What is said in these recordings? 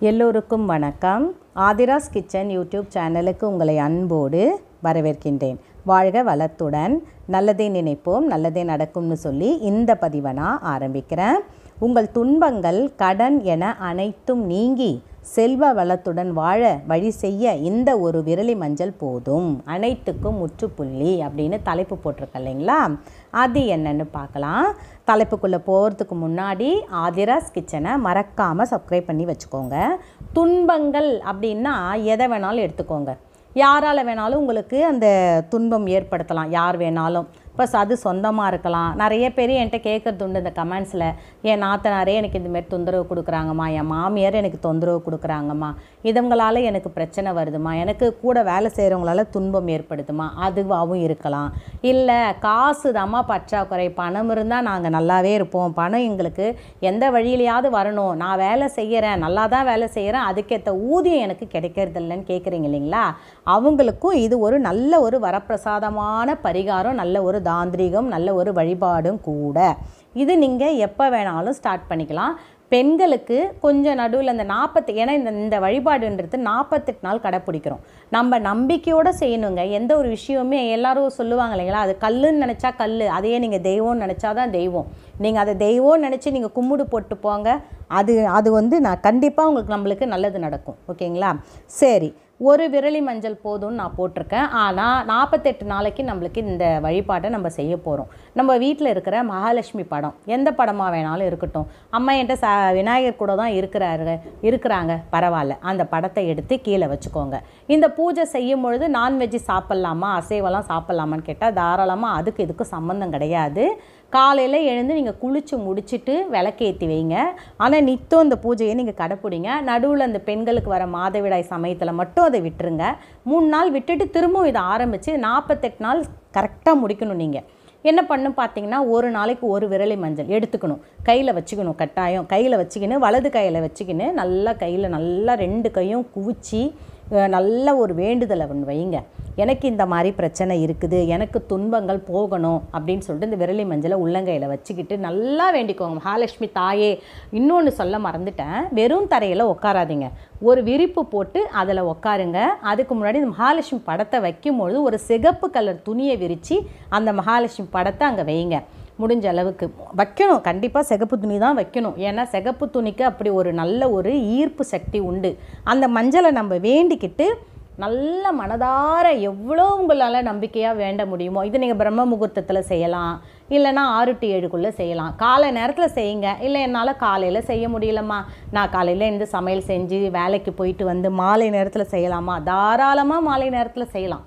எல்லோருக்கும் வணக்கம் Aadhira's kitchen YouTube சேனலுக்கு உங்களை அன்போடு வரவேற்கின்றேன் வாழ்க வளத்துடன் நல்லதே நினைப்போம் நல்லதே நடக்கும்னு சொல்லி இந்த பதிவை நான் ஆரம்பிக்கிறேன் உங்கள் துன்பங்கள் கடன் என அனைத்தும் நீங்கி செல்வ வளத்துடன் வாழ வழி செய்ய இந்த ஒரு விரலி மஞ்சள் போதும் அனைத்துக்கும் முற்றுப்புள்ளி அப்படின்னு தலைப்பு போட்டிருக்க இல்லைங்களா அது என்னன்னு பார்க்கலாம் தலைப்புக்குள்ளே போகிறதுக்கு முன்னாடி ஆதிராஸ் கிச்சனை மறக்காமல் சப்ஸ்கிரைப் பண்ணி வச்சுக்கோங்க துன்பங்கள் அப்படின்னா எதை வேணாலும் எடுத்துக்கோங்க யாரால் வேணாலும் உங்களுக்கு அந்த துன்பம் ஏற்படுத்தலாம் யார் வேணாலும் இப்போ அது சொந்தமாக இருக்கலாம் நிறைய பேர் என்கிட்ட கேட்குறது உண்டு இந்த கமெண்ட்ஸில் என் நாத்தனாரே எனக்கு இந்தமாரி தொந்தரவு கொடுக்குறாங்கம்மா என் மாமியார் எனக்கு தொந்தரவு கொடுக்குறாங்கம்மா இதுங்களால் எனக்கு பிரச்சனை வருதுமா எனக்கு கூட வேலை செய்கிறவங்களால துன்பம் ஏற்படுதுமா அதுவாகவும் இருக்கலாம் இல்லை காசு தாம்மா பற்றாக்குறை பணம் இருந்தால் நாங்கள் நல்லாவே இருப்போம் பணம் எங்களுக்கு எந்த வழியிலையாவது வரணும் நான் வேலை செய்கிறேன் நல்லா தான் வேலை செய்கிறேன் அதுக்கேற்ற ஊதியம் எனக்கு கிடைக்கிறது இல்லைன்னு கேட்குறீங்க இல்லைங்களா அவங்களுக்கும் இது ஒரு நல்ல ஒரு வரப்பிரசாதமான பரிகாரம் நல்ல ஒரு தாந்திரிகம் நல்ல ஒரு வழிபாடும் கூட இது நீங்கள் எப்போ வேணாலும் ஸ்டார்ட் பண்ணிக்கலாம் பெண்களுக்கு கொஞ்சம் நடுவில் இந்த நாற்பத்தி ஏன்னா இந்த இந்த வழிபாடுன்றது நாற்பத்தெட்டு நாள் கடைப்பிடிக்கிறோம் நம்ம நம்பிக்கையோடு செய்யணுங்க எந்த ஒரு விஷயமுமே எல்லாரும் சொல்லுவாங்க இல்லைங்களா அது கல்லுன்னு நினச்சா கல் அதையே நீங்கள் தெய்வம்னு நினச்சா தான் தெய்வம் நீங்கள் அதை தெய்வம்னு நினச்சி நீங்கள் கும்பிடு போட்டு போங்க அது அது வந்து நான் கண்டிப்பாக உங்களுக்கு நம்மளுக்கு நல்லது நடக்கும் ஓகேங்களா சரி ஒரு விரலி மஞ்சள் போதும்னு நான் போட்டிருக்கேன் ஆனால் நாற்பத்தெட்டு நாளைக்கு நம்மளுக்கு இந்த வழிபாட்டை நம்ம செய்ய போகிறோம் நம்ம வீட்டில் இருக்கிற மகாலட்சுமி படம் எந்த படமாக வேணாலும் இருக்கட்டும் அம்மா என்கிட்ட ச விநாயகர் கூட தான் இருக்கிறாரு இருக்கிறாங்க பரவாயில்ல அந்த படத்தை எடுத்து கீழே வச்சுக்கோங்க இந்த பூஜை செய்யும் பொழுது நான்வெஜ்ஜு சாப்பிட்லாமா அசைவெல்லாம் சாப்பிட்லாமான்னு கேட்டால் தாராளமாக அதுக்கு இதுக்கு சம்மந்தம் கிடையாது காலையில் எழுந்து நீங்கள் குளித்து முடிச்சுட்டு விளக்கேற்றி வைங்க ஆனால் நித்தம் இந்த பூஜையை நீங்கள் கடைப்பிடிங்க நடுவில் அந்த பெண்களுக்கு வர மாதவிடாய் சமயத்தில் மட்டும் அதை விட்டுருங்க மூணு நாள் விட்டுட்டு திரும்பவும் இதை ஆரம்பித்து நாற்பத்தெட்டு நாள் கரெக்டாக முடிக்கணும் நீங்கள் என்ன பண்ணும் பார்த்தீங்கன்னா ஒரு நாளைக்கு ஒரு விரலி மஞ்சள் எடுத்துக்கணும் கையில் வச்சுக்கணும் கட்டாயம் கையில் வச்சுக்கின்னு வலது கையில் வச்சுக்கின்னு நல்லா கையில் நல்லா ரெண்டு கையும் குவிச்சு நல்ல ஒரு வேண்டுதலை ஒன்று வைங்க எனக்கு இந்த மாதிரி பிரச்சனை இருக்குது எனக்கு துன்பங்கள் போகணும் அப்படின்னு சொல்லிட்டு இந்த விரலி மஞ்சளை உள்ளங்கையில் வச்சுக்கிட்டு நல்லா வேண்டிக்கோங்க மகாலட்சுமி தாயே இன்னொன்று சொல்ல மறந்துட்டேன் வெறும் தரையில் உட்காராதீங்க ஒரு விரிப்பு போட்டு அதில் உட்காருங்க அதுக்கு முன்னாடி இந்த மகாலட்சுமி படத்தை வைக்கும்பொழுது ஒரு சிகப்பு கலர் துணியை விரித்து அந்த மகாலட்சுமி படத்தை அங்கே வைங்க முடிஞ்ச அளவுக்கு வைக்கணும் கண்டிப்பாக சிகப்பு துணி தான் வைக்கணும் ஏன்னா சிகப்பு துணிக்கு அப்படி ஒரு நல்ல ஒரு ஈர்ப்பு சக்தி உண்டு அந்த மஞ்சளை நம்ம வேண்டிக்கிட்டு நல்ல மனதார எவ்வளோ உங்களால் நம்பிக்கையாக வேண்ட முடியுமோ இது நீங்கள் பிரம்ம முகூர்த்தத்தில் செய்யலாம் இல்லைனா ஆறு டு ஏழுக்குள்ளே செய்யலாம் காலை நேரத்தில் செய்யுங்க இல்லை என்னால் காலையில் செய்ய முடியலம்மா நான் காலையில் இருந்து சமையல் செஞ்சு வேலைக்கு போயிட்டு வந்து மாலை நேரத்தில் செய்யலாமா தாராளமாக மாலை நேரத்தில் செய்யலாம்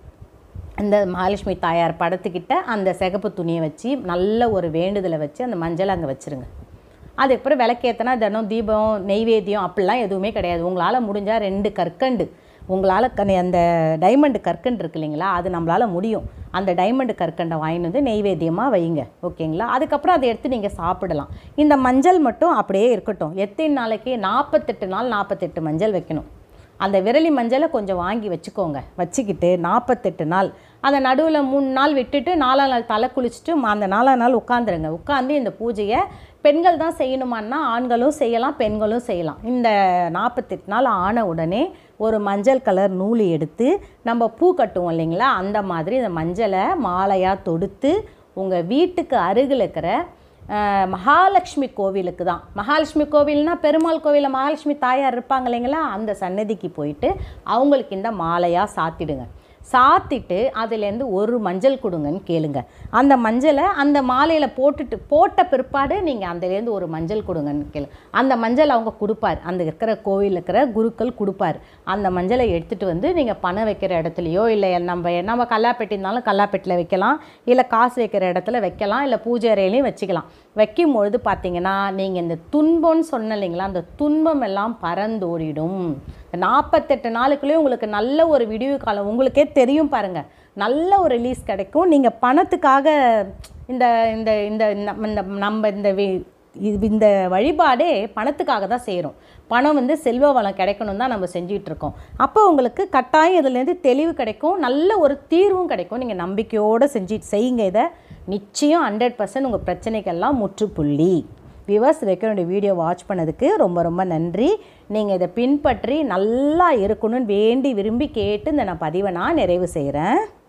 அந்த மகாலட்சுமி தாயார் படத்துக்கிட்ட அந்த சிகப்பு துணியை வச்சு நல்ல ஒரு வேண்டுதலை வச்சு அந்த மஞ்சள் அங்கே வச்சுருங்க அதுக்கப்புறம் விளக்கேற்றினா தினம் தீபம் நெய்வேத்தியம் அப்படிலாம் எதுவுமே கிடையாது உங்களால் முடிஞ்சால் ரெண்டு கற்கண்டு உங்களால் க அந்த டைமண்டு கற்கண்டு இருக்கு இல்லைங்களா அது நம்மளால் முடியும் அந்த டைமண்டு கற்கண்டை வாங்கிட்டு வந்து நெய்வேத்தியமாக வைங்க ஓகேங்களா அதுக்கப்புறம் அதை எடுத்து நீங்கள் சாப்பிடலாம் இந்த மஞ்சள் மட்டும் அப்படியே இருக்கட்டும் எத்தனை நாளைக்கு நாற்பத்தெட்டு நாள் நாற்பத்தெட்டு மஞ்சள் வைக்கணும் அந்த விரலி மஞ்சளை கொஞ்சம் வாங்கி வச்சுக்கோங்க வச்சுக்கிட்டு நாற்பத்தெட்டு நாள் அந்த நடுவில் மூணு நாள் விட்டுட்டு நாலாம் நாள் தலை குளிச்சுட்டு அந்த நாலாம் நாள் உட்காந்துருங்க உட்காந்து இந்த பூஜையை பெண்கள் தான் செய்யணுமான்னா ஆண்களும் செய்யலாம் பெண்களும் செய்யலாம் இந்த நாற்பத்தெட்டு நாள் ஆன உடனே ஒரு மஞ்சள் கலர் நூல் எடுத்து நம்ம பூ கட்டுவோம் இல்லைங்களா அந்த மாதிரி இந்த மஞ்சளை மாலையாக தொடுத்து உங்கள் வீட்டுக்கு அருகில் இருக்கிற மகாலட்சுமி கோவிலுக்கு தான் மகாலட்சுமி கோவில்னால் பெருமாள் கோவிலில் மகாலட்சுமி தாயார் இருப்பாங்க இல்லைங்களா அந்த சன்னதிக்கு போயிட்டு அவங்களுக்கு இந்த மாலையாக சாத்திடுங்க சாத்திட்டு அதுலேருந்து ஒரு மஞ்சள் கொடுங்கன்னு கேளுங்க அந்த மஞ்சளை அந்த மாலையில் போட்டுட்டு போட்ட பிற்பாடு நீங்கள் அதுலேருந்து ஒரு மஞ்சள் கொடுங்கன்னு கேளு அந்த மஞ்சள் அவங்க கொடுப்பார் அந்த இருக்கிற கோவிலில் இருக்கிற குருக்கள் கொடுப்பார் அந்த மஞ்சளை எடுத்துகிட்டு வந்து நீங்கள் பணம் வைக்கிற இடத்துலையோ இல்லை நம்ம நம்ம கல்லாப்பெட்டி இருந்தாலும் கல்லாப்பெட்டியில் வைக்கலாம் இல்லை காசு வைக்கிற இடத்துல வைக்கலாம் இல்லை பூஜை அறையிலையும் வச்சுக்கலாம் வைக்கும் பொழுது பார்த்தீங்கன்னா நீங்கள் இந்த துன்பம்னு சொன்ன இல்லைங்களா அந்த துன்பம் எல்லாம் பறந்தோடிடும் நாற்பத்தெட்டு நாளுக்குள்ளேயே உங்களுக்கு நல்ல ஒரு விடிவு காலம் உங்களுக்கே தெரியும் பாருங்கள் நல்ல ஒரு ரிலீஸ் கிடைக்கும் நீங்கள் பணத்துக்காக இந்த இந்த இந்த இந்த நம்ம இந்த இது இந்த வழிபாடே பணத்துக்காக தான் செய்கிறோம் பணம் வந்து செல்வ வளம் கிடைக்கணும் தான் நம்ம செஞ்சுட்டு இருக்கோம் அப்போ உங்களுக்கு கட்டாயம் இதுலேருந்து தெளிவு கிடைக்கும் நல்ல ஒரு தீர்வும் கிடைக்கும் நீங்கள் நம்பிக்கையோடு செஞ்சு செய்யுங்க இதை நிச்சயம் ஹண்ட்ரட் பர்சன்ட் உங்கள் பிரச்சனைக்கெல்லாம் முற்றுப்புள்ளி வியூவர்ஸ் வரைக்கும் என்னுடைய வீடியோ வாட்ச் பண்ணதுக்கு ரொம்ப ரொம்ப நன்றி நீங்கள் இதை பின்பற்றி நல்லா இருக்கணும்னு வேண்டி விரும்பி கேட்டு இந்த நான் பதிவை நான் நிறைவு செய்கிறேன்